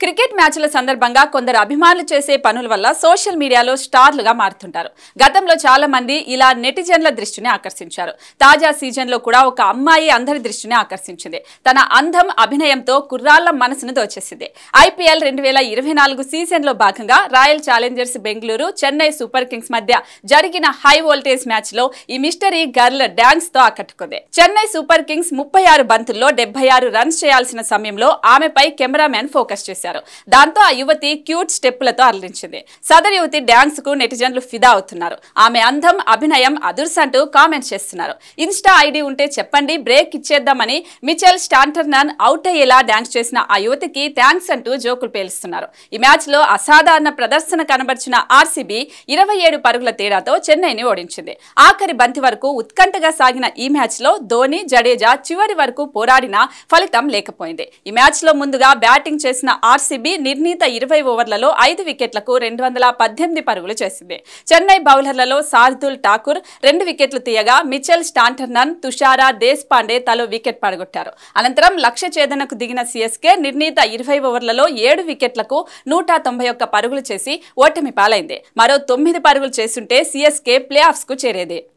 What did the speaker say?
cricket మ్యాచ్ల సందర్భంగా కొందరు అభిమానులు చేసే పనుల వల్ల సోషల్ మీడియాలో స్టార్లుగా మారుతుంటారు గతంలో చాలా మంది ఇలా నెటిజన్ల దృష్టిని ఆకర్షించారు తాజా సీజన్ లో కూడా ఒక అమ్మాయి అందరి దృష్టిని ఆకర్షించింది తన అందం అభినయంతో కుర్రాళ్ల మనసును దోచేసింది ఐపీఎల్ రెండు వేల ఇరవై నాలుగు సీజన్ లో భాగంగా Royal Challengers Bengaluru Chennai Super Kings మధ్య జరిగిన హై వోల్టేజ్ మ్యాచ్ లో ఈ మిస్టరీ గర్ల్ డాన్స్ తో ఆకట్టుకుంది చెన్నై సూపర్ కింగ్స్ ముప్పై ఆరు బంతుల్లో డెబ్బై ఆరు రన్స్ చేయాల్సిన సమయంలో ఆమెపై కెమెరామెన్ ఫోకస్ చేశారు దాంతో ఆ యువతి క్యూట్ స్టెప్పులతో అలరించింది సదర్ యువతి డాన్స్ కు నెటిజన్లు ఫిదా అవుతున్నారు ఆమె అందం అభినయం అదుర్స్ అంటూ కామెంట్స్ చేస్తున్నారు ఇన్స్టా ఐడి ఉంటే చెప్పండి బ్రేక్ ఇచ్చేద్దామని మిచెల్ స్టాంటర్నన్ అవుట్ అయ్యేలా డాన్స్ చేసిన ఆ యువతికి థ్యాంక్స్ అంటూ జోకులు పేలుస్తున్నారు ఈ మ్యాచ్ లో అసాధారణ ప్రదర్శన కనబర్చిన ఆర్సీబీ ఇరవై ఏడు పరుగుల తేడాతో చెన్నైని ఓడించింది ఆఖరి బంతి వరకు ఉత్కంఠగా సాగిన ఈ మ్యాచ్ లో ధోని జడేజా చివరి వరకు పోరాడినా ఫలితం లేకపోయింది ఈ మ్యాచ్ లో ముందుగా బ్యాటింగ్ చేసిన ఆర్సీబీ నిర్ణీత ఇరవై ఓవర్లలో ఐదు వికెట్లకు రెండు వందల పద్దెనిమిది పరుగులు చేసింది చెన్నై బౌలర్లలో శార్దుల్ ఠాకూర్ రెండు వికెట్లు తీయగా Mitchell Santner Tushara Deshpande తలో వికెట్ పడగొట్టారు అనంతరం లక్ష్య ఛేదనకు దిగిన సిఎస్కే నిర్ణీత ఇరవై ఓవర్లలో ఏడు వికెట్లకు నూట తొంభై ఒక్క పరుగులు చేసి ఓటమి పాలైంది మరో తొమ్మిది పరుగులు చేసుంటే సిఎస్కే ప్లే ఆఫ్స్ కు చేరేది